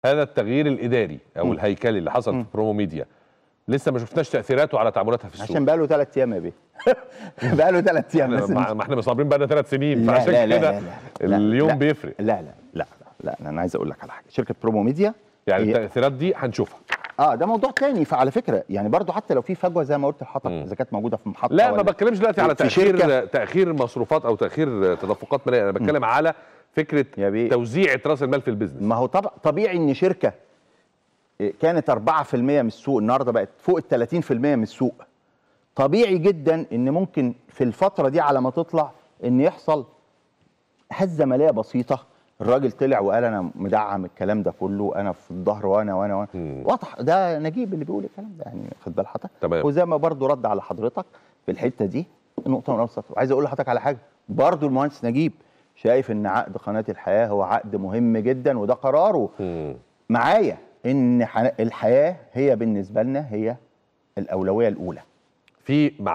هذا التغيير الاداري او الهيكلي اللي حصل في برومو ميديا لسه ما شفناش تاثيراته على تعاملاتها في السوق عشان بقى له ثلاث ايام يا بيه بقى له ثلاث ايام بس ما ما احنا مصابين بقى ثلاث سنين لا فعشان لا لا كده لا لا لا اليوم لا بيفرق لا لا لا لا, لا انا عايز اقول لك على حاجه شركه برومو ميديا يعني هي- التاثيرات دي هنشوفها اه ده موضوع تاني فعلى فكره يعني برضو حتى لو في فجوه زي ما قلت لحضرتك اذا كانت موجوده في محطه لا ما ولا- بتكلمش دلوقتي على في تاخير شركة. تاخير مصروفات او تاخير تدفقات ماليه انا بتكلم على فكره يا بيه. توزيع راس المال في البيزنس ما هو طب طبيعي ان شركه كانت 4% من السوق النهارده بقت فوق ال 30% من السوق طبيعي جدا ان ممكن في الفتره دي على ما تطلع ان يحصل هزه ماليه بسيطه الراجل طلع وقال انا مدعم الكلام ده كله انا في الظهر وانا وانا وانا واضح ده نجيب اللي بيقول الكلام ده يعني خد بال حضرتك تمام. وزي ما برضو رد على حضرتك في الحته دي نقطه من السطر وعايز اقول لحضرتك على حاجه برضو المهندس نجيب شايف ان عقد قناه الحياه هو عقد مهم جدا وده قراره مم. معايا ان ح- الحياه هي بالنسبه لنا هي الاولويه الاولى في مع